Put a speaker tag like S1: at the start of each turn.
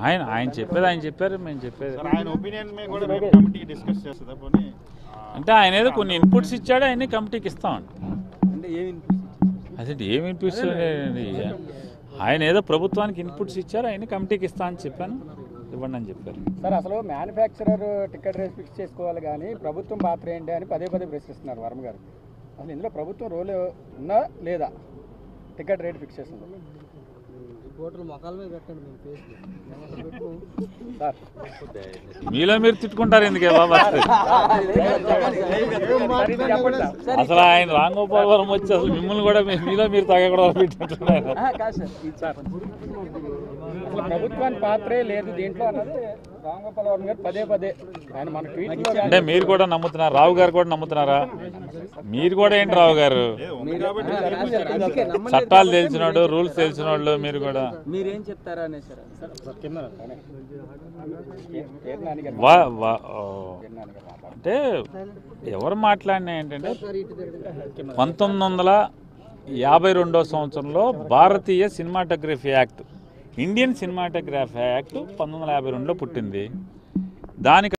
S1: ఆయన ఆయన చెప్పేది ఆయన చెప్పారు మేము చెప్పేది
S2: సార్ ఆయన ఒపీనియన్ మీద కూడా మేము కమిటీ డిస్కస్ చేస్తుందా పోనీ ఆ,
S1: అంటే ఆయన ఏదో కొన్ని ఇన్పుట్స్ ఇచ్చాడు ఆయన్ని కమిటీకి ఇస్తామండి
S3: అంటే ఏమి
S1: అదేంటి ఏమి ఇన్పుట్స్ ఆయన ఏదో ప్రభుత్వానికి ఇన్పుట్స్ ఇచ్చారు ఆయన కమిటీకి ఇస్తా అని చెప్పాను ఇవ్వండి అని చెప్పారు
S4: సార్ అసలు మ్యానుఫ్యాక్చరర్ టికెట్ రేట్ ఫిక్స్ చేసుకోవాలి కానీ ప్రభుత్వం పాత్ర ఏంటి అని పదే పదే ప్రశ్నిస్తున్నారు వర్మ గారు అసలు ఇందులో ప్రభుత్వం రోల్ ఉందా లేదా టికెట్ రేట్ ఫిక్స్ చేస్తుంది
S3: ఓటర్లు మొఖాల మీద పెట్టండి మేము ఫేస్బుక్
S4: సార్
S1: మీలో మీరు తిట్టుకుంటారు ఎందుకే బాబా
S4: సార్, ఇది చెప్పండి సార్.
S1: అసలు ఆయన రామ్ గోపాల్ వరం వచ్చి అసలు మిమ్మల్ని కూడా మీ- మీలో మీరు తగ్గడం పెట్టినట్టున్నారు
S3: కాదు సార్ ఇది
S4: సార్ అసలు ప్రభుత్వానికి పాత్రే లేదు దీంట్లో అన్నది రామగోపాల్ వర్మ గారు పదే పదే ఆయన మన ట్వీట్లో
S1: అంటే మీరు కూడా నమ్ముతున్నారు రావు గారు కూడా నమ్ముతున్నారా మీరు కూడా ఏంటి రావు గారు
S2: ఏదో ఉంది కాబట్టి
S3: అందుకే నమ్మలేదు
S1: చట్టాలు తెలిసినోడు రూల్స్ తెలిసినోళ్ళు మీరు కూడా
S3: మీరేం చెప్తారా అనే సార్
S4: పేరు నాని గారు
S1: వా వా ఓ.
S4: పేరు నాని గారు మాట్లాడారు.
S1: అంటే ఎవరు మాట్లాడినా ఏంటంటే పంతొమ్మిది వందల యాభై రెండో సంవత్సరంలో భారతీయ cinematography act Indian cinematography act పంతొమ్మిది వందల యాభై రెండులో పుట్టింది దానికి